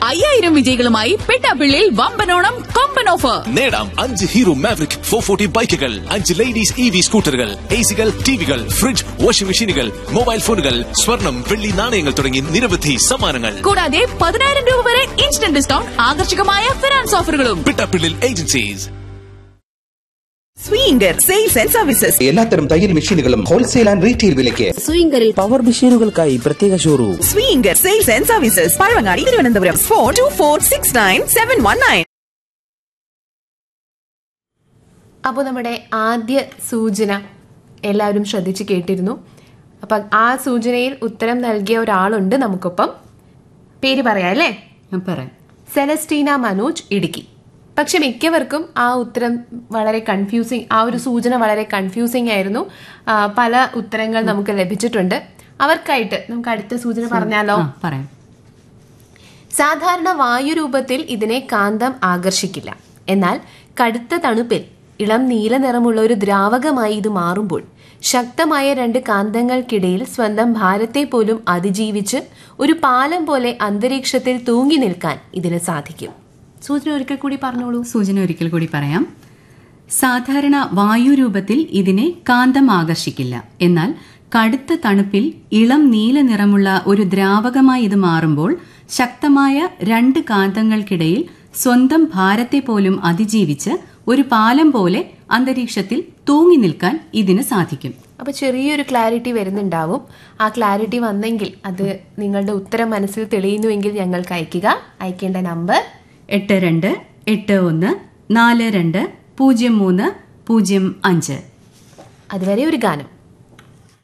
അയ്യായിരം വിജയികളുമായി പെട്ടാപ്പിള്ളിയിൽ വമ്പനോണം കൊമ്പൻ ഓഫർ നേടാം അഞ്ച് ഹീറോ മാവറിക് ഫോർ ഫോർട്ടി ബൈക്കുകൾ അഞ്ച് ലേഡീസ് ഇ വി സ്കൂട്ടറുകൾ എ സികൾ ടിവികൾ ഫ്രിഡ്ജ് വാഷിംഗ് മെഷീനുകൾ മൊബൈൽ ഫോണുകൾ സ്വർണം വെള്ളി നാണയങ്ങൾ തുടങ്ങി നിരവധി സമ്മാനങ്ങൾ കൂടാതെ പതിനായിരം രൂപ വരെ ഇൻസ്റ്റന്റ് ഡിസ്കൗണ്ട് ആകർഷകമായ ഫിനാൻസ് ഓഫറുകളും പിട്ടാപ്പിള്ളിൽ agencies Swinger sales and services എല്ലാത്തരം തയ്യൽ മെഷീനുകളും ഹോൾസെയിൽ ആൻഡ് റീറ്റെയിൽ വിലയ്ക്ക് സ്വിംഗറിൽ പവർ മെഷീനുകൾക്കായി പ്രത്യേക showroom Swinger sales and services Pazhavangadi Thiruvananthapuram four two four six nine seven one nine അപ്പോൾ നമ്മുടെ ആദ്യ സൂചന എല്ലാവരും ശ്രദ്ധിച്ച് കേട്ടിരുന്നു അപ്പം ആ സൂചനയിൽ ഉത്തരം നൽകിയ ഒരാളുണ്ട് നമുക്കൊപ്പം പേര് പറയാം അല്ലേ പറയാം സെലസ്റ്റീന മനോജ് ഇടുക്കി പക്ഷെ മിക്കവർക്കും ആ ഉത്തരം വളരെ കൺഫ്യൂസിങ് ആ ഒരു സൂചന വളരെ കൺഫ്യൂസിങ് ആയിരുന്നു ആ, പല ഉത്തരങ്ങൾ നമുക്ക് ലഭിച്ചിട്ടുണ്ട് അവർക്കായിട്ട് നമുക്ക് അടുത്ത സൂചന പറഞ്ഞാലോ ആ പറയാം സാധാരണ വായുരൂപത്തിൽ ഇതിനെ കാന്തം ആകർഷിക്കില്ല എന്നാൽ കടുത്ത തണുപ്പിൽ ഇളം നീല നിറമുള്ള ഒരു ദ്രാവകമായി ഇത് മാറുമ്പോൾ ശക്തമായ രണ്ട് കാന്തങ്ങൾക്കിടയിൽ സ്വന്തം ഭാരത്തെ പോലും അതിജീവിച്ച് ഒരു പാലം പോലെ അന്തരീക്ഷത്തിൽ തൂങ്ങി നിൽക്കാൻ ഇതിന് സാധിക്കും സൂചന ഒരിക്കൽ കൂടി പറഞ്ഞോളൂ സൂചന ഒരിക്കൽ കൂടി പറയാം സാധാരണ വായുരൂപത്തിൽ ഇതിനെ കാന്തം ആകർഷിക്കില്ല എന്നാൽ കടുത്ത തണുപ്പിൽ ഇളം നീല നിറമുള്ള ഒരു ദ്രാവകമായി ഇത് മാറുമ്പോൾ ശക്തമായ രണ്ട് കാന്തങ്ങൾക്കിടയിൽ സ്വന്തം ഭാരത്തെ പോലും അതിജീവിച്ച് ഒരു പാലം പോലെ അന്തരീക്ഷത്തിൽ തൂങ്ങി നിൽക്കാൻ ഇതിന് സാധിക്കും അപ്പൊ ചെറിയൊരു ക്ലാരിറ്റി വരുന്നുണ്ടാവും ആ ക്ലാരിറ്റി വന്നെങ്കിൽ അത് നിങ്ങളുടെ ഉത്തരം മനസ്സിൽ തെളിയുന്നുവെങ്കിൽ ഞങ്ങൾക്ക് അയക്കുക അയക്കേണ്ട നമ്പർ എട്ട് രണ്ട് എട്ട് ഒന്ന് നാല് രണ്ട് പൂജ്യം മൂന്ന് പൂജ്യം അഞ്ച് അതുവരെ ഒരു ഗാനം